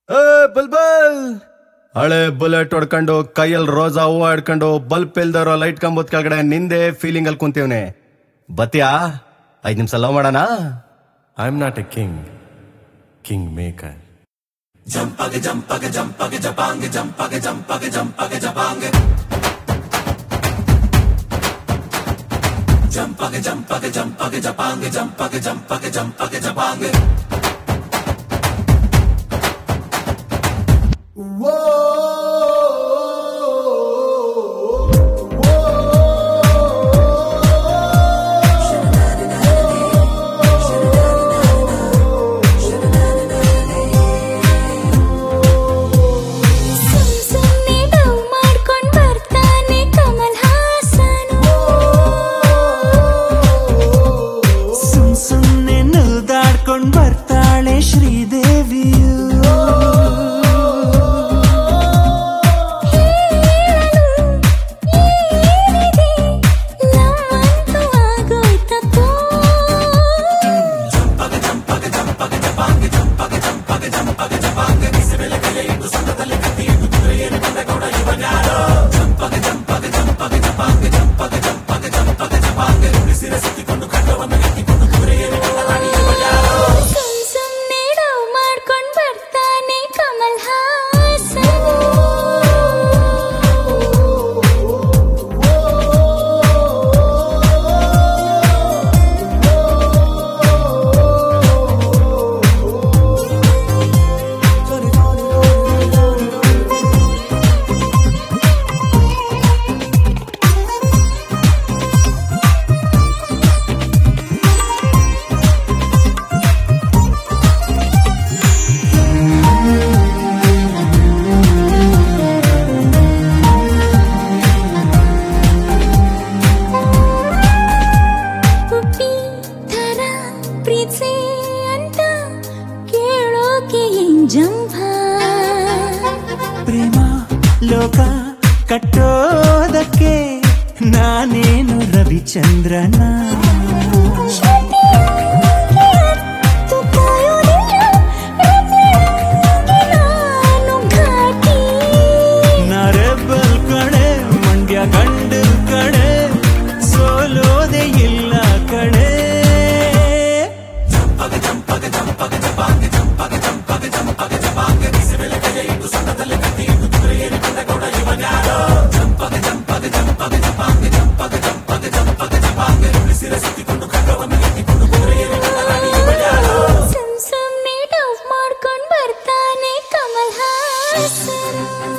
ಏ ಬಲ್ಬಲ್ ಹಳೆ ಬುಲೆಟ್ ಹೊಡ್ಕೊಂಡು ಕೈಯಲ್ಲಿ ರೋಸಾ ಹೂವ ಹಿಡ್ಕೊಂಡು ಬಲ್ಪ್ ಇಲ್ದರೋ ಲೈಟ್ ಕಂಬದ ಕೆಳಗಡೆ ನಿಂದೆ ಫೀಲಿಂಗ್ ಅಲ್ಲಿ ಕುಂತೀವ್ನೆ ಬತ್ತೀಯಾ ಐದ್ ನಿಮಿಷ ಲವ್ ಮಾಡೋಣ I am not a king king maker ಸುಮ್ ಸುಮ್ನೆ ಡವ್ ಮಾಡ್ಕೊಂಡ್ ಬರ್ತಾನೆ ಕಮಲ್ ಹಾಸನು ಸುಮ್ ಸುಮ್ನೆ ನಲ್ದಾಡ್ಕೊಂಡ್ ಬರ್ತಾಳೆ ಶ್ರೀದೇವಿಯು ಹೇಳಲು ಏನಿದೆ ನಮ್ಮಂತೂ ಆಗೋಯ್ತಪ್ಪೋ ಸುಮ್ ಸುಮ್ನೆ ಡವ್ ಮಾಡ್ಕೊಂಡ್ ಬರ್ತಾನೆ ಕಮಲ್ ಪುಪ್ಪಿ ಥರ ಪ್ರೀತ್ಸೆ ಅಂತ ಕೇಳೋಕೆ ಏನ್ ಜಂಭ ಪ್ರೇಮ ಲೋಕ ಕಟ್ಟೋದಕ್ಕೆ ನಾನೇನು ರವಿಚಂದ್ರನ ಶ್ರುತಿಯಾಗಿ ಹತ್ತು ಕಾಯೋದಿಲ್ಲ, ರತಿಯಾಗಿ ನಾನು ಘಾಟಿ. ನರೆಬಲ್ ಕಡೆ ಮಂಡ್ಯ ಗಂಡು ಕಡೆ ಸೋಲೋದೆ ಇಲ್ಲ ಕಡೆ ಸುಮ್ ಸುಮ್ನೆ ಡವ್ ಮಾಡ್ಕೊಂಡ್ ಬರ್ತಾನೆ ಕಮಲ್ ಹಾಸನ್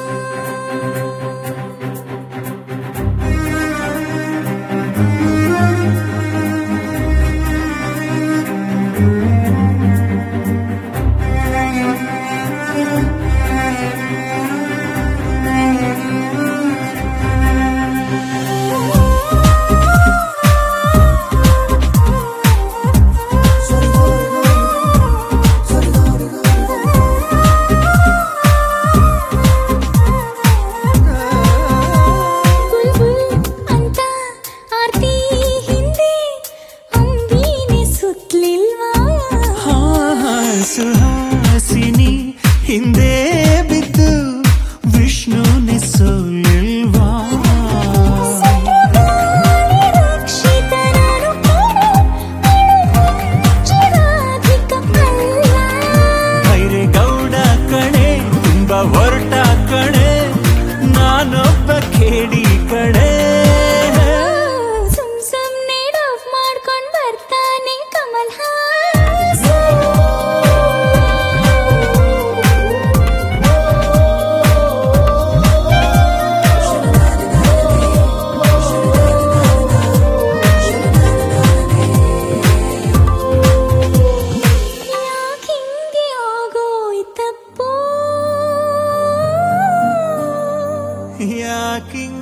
ಬುಲ್ಬುಲ್ ಅಂತ ಆರ್ತಿ ಹಿಂದೆ ಅಂಬೀನೆ ಸುತ್ತಲಿಲ್ವಾ ಹಾ ಸುಹಾಸಿನಿ ಹಿಂದೆ ಬಿದ್ದು ವಿಷ್ಣುನೆ ಸೋಲಿಲ್ವಾ ರಕ್ಷಿತನನು ಕೂಡ ಚಿರಾಧಿಕ ಅಲ್ಲ ಗೌಡ ಕಣೆ ತುಂಬ ಹೊರಟ ಕಣೆ ನಾನೊಬ್ಬ ಕೇಳಿ ಕಣೆ ಸುಮ್ ಸುಮ್ನೆ ಡವ್ ಮಾಡ್ಕೊಂಡ್ ಬರ್ತಾನೆ ಕಮಲ್ ಯಾಕಿಂಗೆ ಆಗೋಯ್ತಪ್ಪೋ ಯಾಕಿಂಗ್